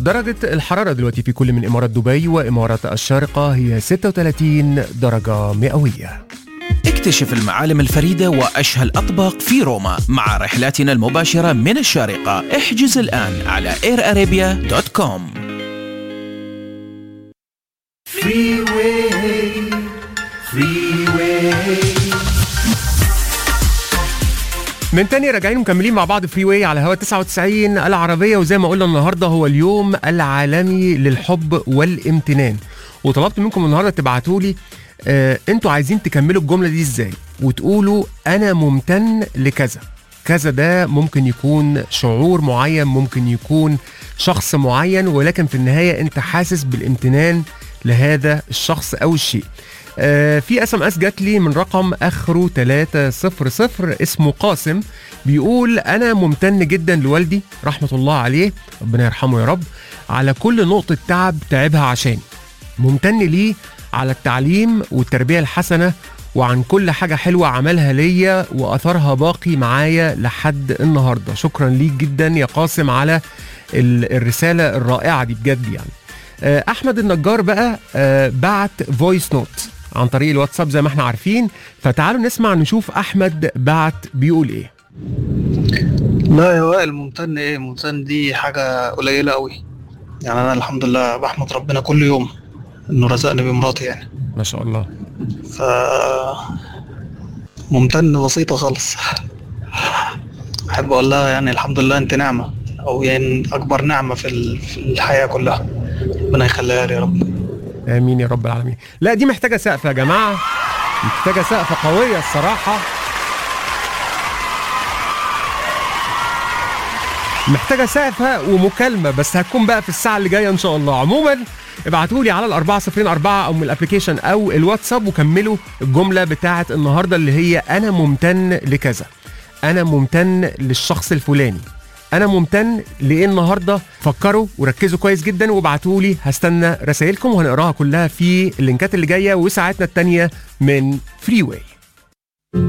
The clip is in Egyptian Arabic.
درجة الحرارة دلوقتي في كل من إمارات دبي وإمارات الشارقة هي 36 درجة مئوية اكتشف المعالم الفريدة وأشهى الأطباق في روما مع رحلاتنا المباشرة من الشارقة احجز الآن على airarabia.com من تاني راجعين مكملين مع بعض فري واي على هوا 99 العربية وزي ما قلنا النهاردة هو اليوم العالمي للحب والامتنان وطلبت منكم النهاردة تبعتوا لي آه انتوا عايزين تكملوا الجملة دي ازاي وتقولوا انا ممتن لكذا كذا ده ممكن يكون شعور معين ممكن يكون شخص معين ولكن في النهاية انت حاسس بالامتنان لهذا الشخص او الشيء آه في اس ام اس جات لي من رقم اخره 300 اسمه قاسم بيقول انا ممتن جدا لوالدي رحمه الله عليه ربنا يرحمه يا رب على كل نقطه تعب تعبها عشاني ممتن ليه على التعليم والتربيه الحسنه وعن كل حاجة حلوة عملها ليا وأثرها باقي معايا لحد النهاردة شكرا ليك جدا يا قاسم على ال- الرسالة الرائعة دي بجد يعني آه، احمد النجار بقى آه، بعت فويس نوت عن طريق الواتساب زي ما احنا عارفين فتعالوا نسمع نشوف احمد بعت بيقول ايه لا يا وائل ممتن ايه ممتن دي حاجة قليلة قوي يعني انا الحمد لله بحمد ربنا كل يوم انه رزقني بمراتي يعني ما شاء الله ف ممتن بسيطة خالص احب اقول لها يعني الحمد لله انت نعمة او يعني اكبر نعمة في ال- في الحياة كلها ربنا يخليها لي يا رب امين يا رب العالمين لا دي محتاجه سقف يا جماعه محتاجه سقفه قويه الصراحه محتاجه سقفه ومكالمه بس هتكون بقى في الساعه اللي جايه ان شاء الله عموما ابعتوا لي على الأربعة صفرين أربعة أو من الأبليكيشن أو الواتساب وكملوا الجملة بتاعت النهاردة اللي هي أنا ممتن لكذا أنا ممتن للشخص الفلاني انا ممتن لايه النهارده فكروا وركزوا كويس جدا وابعتوا لي هستنى رسائلكم وهنقراها كلها في اللينكات اللي جايه وساعتنا التانيه من فري واي